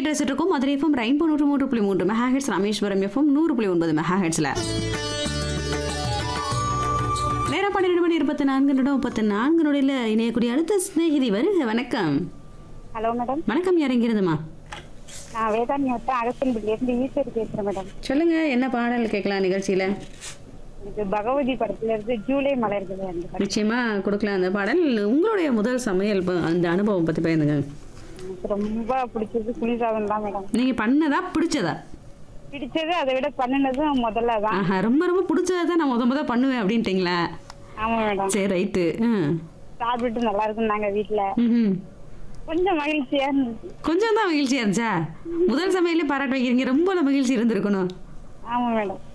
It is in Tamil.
கேட்டு ரசிட்டு இருக்கோம் மதுரை எஃப்எம் ரெயின்போ நூற்று மூன்று புள்ளி மூன்று மெகாஹெட்ஸ் ராமேஸ்வரம் எஃப்எம் நூறு புள்ளி ஒன்பது மெகாஹெட்ஸ்ல நேரம் பன்னிரெண்டு மணி இருபத்தி நான்கு நிமிடம் முப்பத்தி நான்கு நொடியில் இணையக்கூடிய அடுத்த சிநேகிதி வருக வணக்கம் ஹலோ மேடம் வணக்கம் இறங்கிறதுமா நான் வேதாந்தி வட்டம் அகஸ்தன்பள்ளியிலேருந்து ஈஸ்வரி பேசுறேன் மேடம் சொல்லுங்க என்ன பாடல் கேட்கலாம் நிகழ்ச்சியில எனக்கு பகவதி படத்துல இருந்து ஜூலை மலர்கள் அந்த படம் நிச்சயமா கொடுக்கலாம் அந்த பாடல் உங்களுடைய முதல் சமையல் ப- அந்த அனுபவம் பத்தி பேருந்துங்க எனக்கு ரொம்ப பிடிச்சது புளிசாதம் தான் மேடம் நீங்க பண்ணதா பிடிச்சதா பிடிச்சது அதை விட பண்ணினதும் முதல்ல தான் ஆஹா ரொம்ப ரொம்ப பிடிச்சதை தான் நான் முத முத பண்ணுவேன் அப்படின்ட்டீங்களா ஆமா மேடம் சரி ரைட்டு ம் சாப்பிட்டு நல்லா இருக்குன்னாங்க வீட்டுல ம்ஹும். கொஞ்சம் மகிழ்ச்சியா இருந்துச்சு கொஞ்சம் தான் மகிழ்ச்சியா இருந்துச்சா முதல் சமையலே பாராட்டு வைக்கிறீங்க ரொம்ப மகிழ்ச்சி இருந்திருக்கணும் ஆமா மேடம்